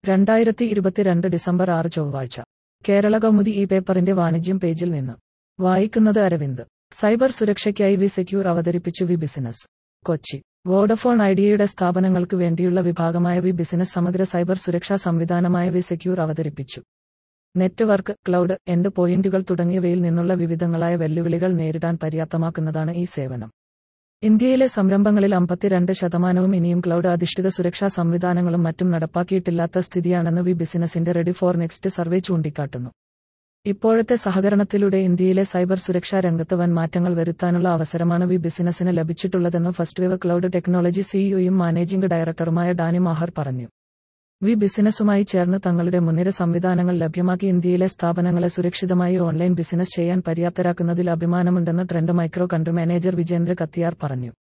രണ്ടായിരത്തി ഇരുപത്തിരണ്ട് ഡിസംബർ ആറ് ചൊവ്വാഴ്ച കേരള കൗമുദി ഈ പേപ്പറിന്റെ വാണിജ്യം പേജിൽ നിന്ന് വായിക്കുന്നത് അരവിന്ദ് സൈബർ സുരക്ഷയ്ക്കായി വി സെക്യൂർ അവതരിപ്പിച്ചു വി ബിസിനസ് കൊച്ചി വോഡഫോൺ ഐഡിയയുടെ സ്ഥാപനങ്ങൾക്ക് വേണ്ടിയുള്ള വിഭാഗമായ വി ബിസിനസ് സമഗ്ര സൈബർ സുരക്ഷാ സംവിധാനമായ വി സെക്യൂർ അവതരിപ്പിച്ചു നെറ്റ്വർക്ക് ക്ലൗഡ് എൻഡ് പോയിന്റുകൾ തുടങ്ങിയവയിൽ നിന്നുള്ള വിവിധങ്ങളായ വെല്ലുവിളികൾ നേരിടാൻ പര്യാപ്തമാക്കുന്നതാണ് ഈ സേവനം ഇന്ത്യയിലെ സംരംഭങ്ങളിൽ അമ്പത്തിരണ്ട് ശതമാനവും ഇനിയും ക്ലൗഡ് അധിഷ്ഠിത സുരക്ഷാ സംവിധാനങ്ങളും മറ്റും നടപ്പാക്കിയിട്ടില്ലാത്ത സ്ഥിതിയാണെന്ന് വി ബിസിനസിന്റെ റെഡി ഫോർ നെക്സ്റ്റ് സർവേ ചൂണ്ടിക്കാട്ടുന്നു ഇപ്പോഴത്തെ സഹകരണത്തിലൂടെ ഇന്ത്യയിലെ സൈബർ സുരക്ഷാ രംഗത്ത് വൻ മാറ്റങ്ങൾ വരുത്താനുള്ള അവസരമാണ് വി ബിസിനസിന് ലഭിച്ചിട്ടുള്ളതെന്ന് ഫസ്റ്റ് വേവ് ക്ലൗഡ് ടെക്നോളജി സിഇഒയും മാനേജിംഗ് ഡയറക്ടറുമായ ഡാനി മാഹർ പറഞ്ഞു വി ബിസിനസ്സുമായി ചേർന്ന് തങ്ങളുടെ മുൻനിര സംവിധാനങ്ങൾ ലഭ്യമാക്കി ഇന്ത്യയിലെ സ്ഥാപനങ്ങളെ സുരക്ഷിതമായി ഓൺലൈൻ ബിസിനസ് ചെയ്യാൻ പര്യാപ്തരാക്കുന്നതിൽ അഭിമാനമുണ്ടെന്ന് Trend Micro country manager Vijendra Katiyar പറഞ്ഞു